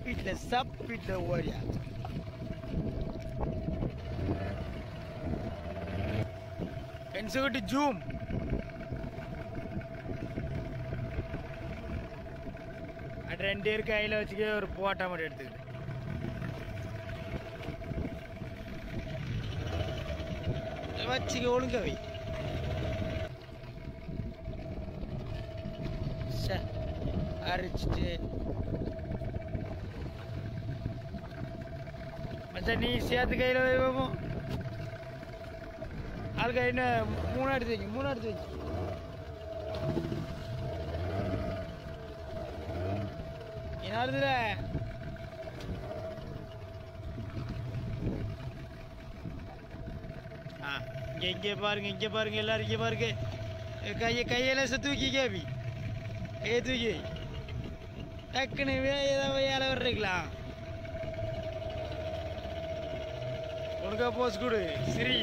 സ്പീഡില് സ്പീഡില് ഓടിയ പെൻസുകുട്ടി ജൂം அது ரெண்டு பேர் கையில் வச்சுக்க ஒரு போட்டா மட்டும் எடுத்துக்கிட்டு வச்சுக்க ஒழுங்க வை சே, அரைச்சிட்டு மச்சான் நீ சேர்த்து கையில் வைப்போம் ஆள் கை என்ன மூணு எடுத்து வைங்க மூணு எடுத்து வைங்க யாருதுல ஆ இங்க இங்கே பாருங்க இங்கே பாருங்க எல்லாரும் இங்கே பாருங்க கையை கையில தூக்கி கேபி கையை தூக்கி வை. டக்குன்னு வே- ஏதாவது வேலை வர்றீங்களா உனக்கா போஸ் கொடு சரி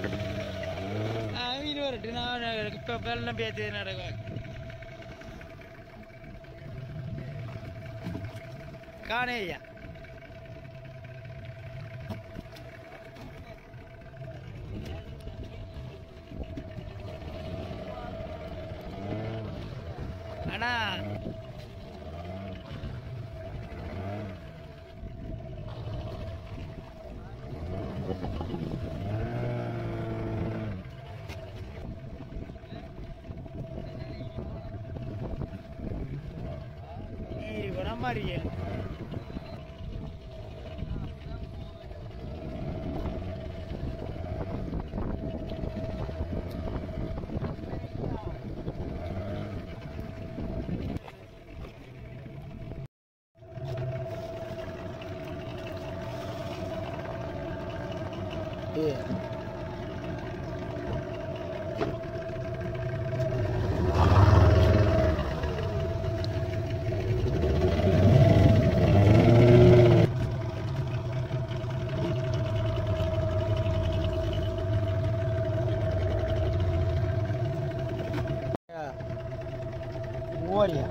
ஆ மீன் வரட்டு நான் இப்போ வெள்ளம் பேத்து நடக்கும் காணேயா அண்ணா ஏய் வர மாதிரியே Yeah. Warrior.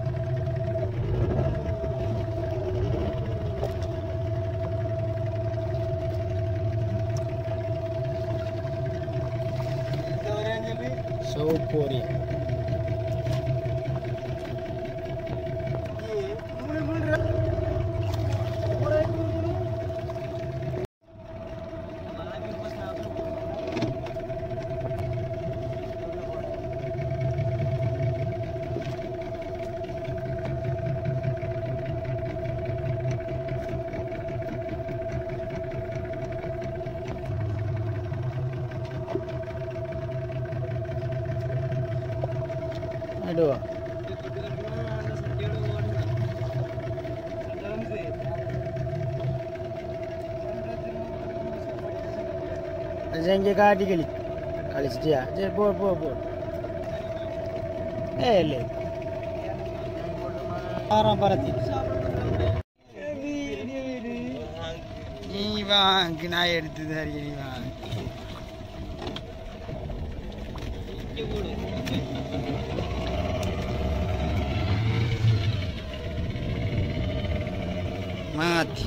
South Korea. Aduh. Zengi kaati kali. Alistia. Je bo bo bo. Ele. Para parati. நீ வாங்க நான் எடுத்து தரேன் நீ வாங்க மாத்தி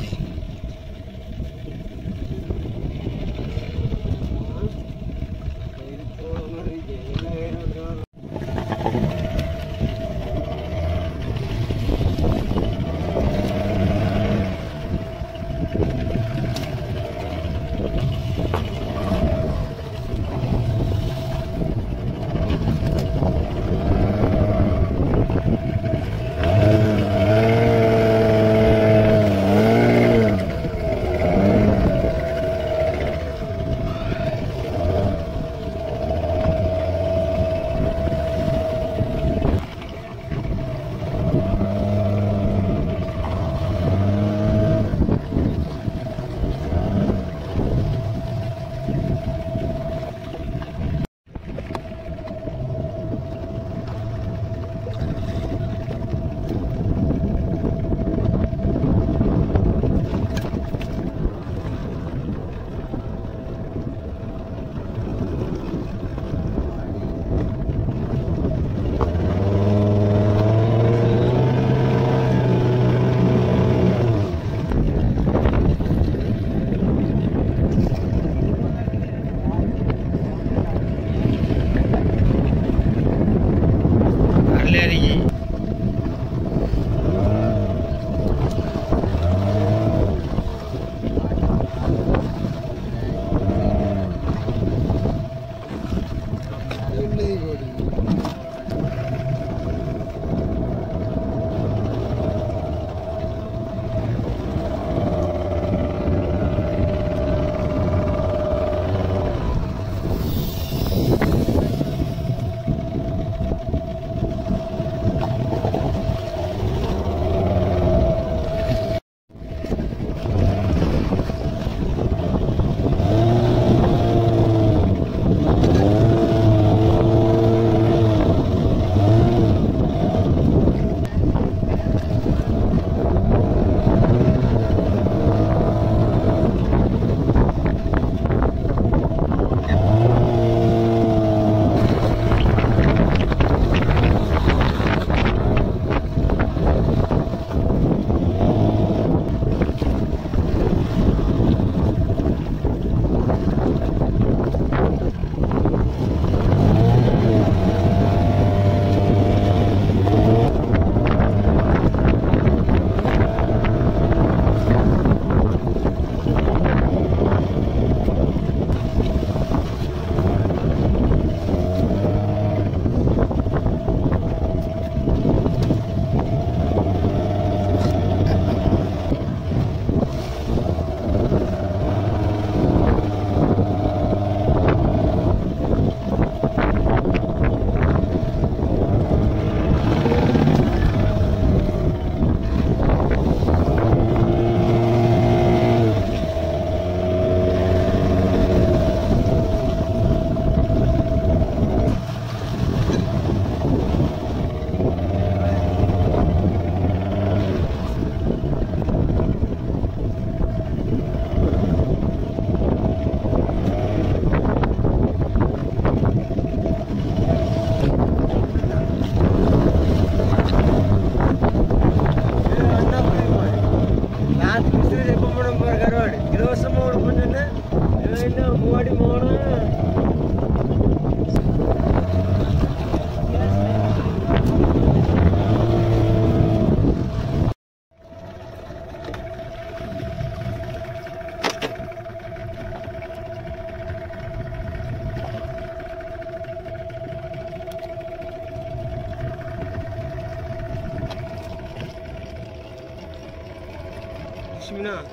ஊசி மீனா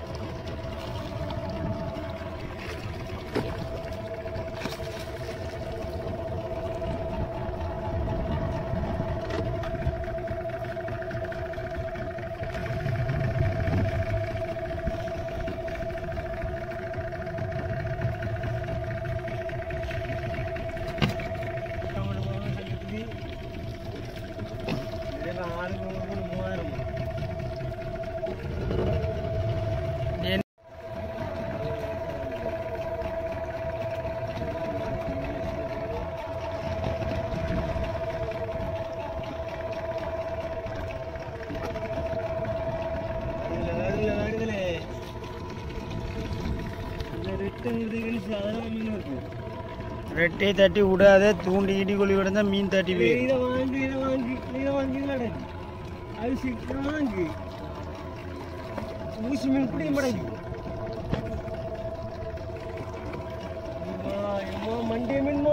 இதெல்லாம் ஆளுங்க ஒரு மூவாயிரம் என் இதுல வருதுல வருதுலே இந்த ரிட்டன் இதுகள் சாதாரண மீன் இருக்கு ரெட்டை தட்டி விடாத தூண்டி இடி கொள்ளி விடுந்தா மீன் தட்டி போயிடும் இதை வாங்கி இதை வாங்கி இதை வாங்கி நடக்கு அது சீக்கிரம் வாங்கி ஊசி மீன் கூட மடங்கு மண்டே மீன்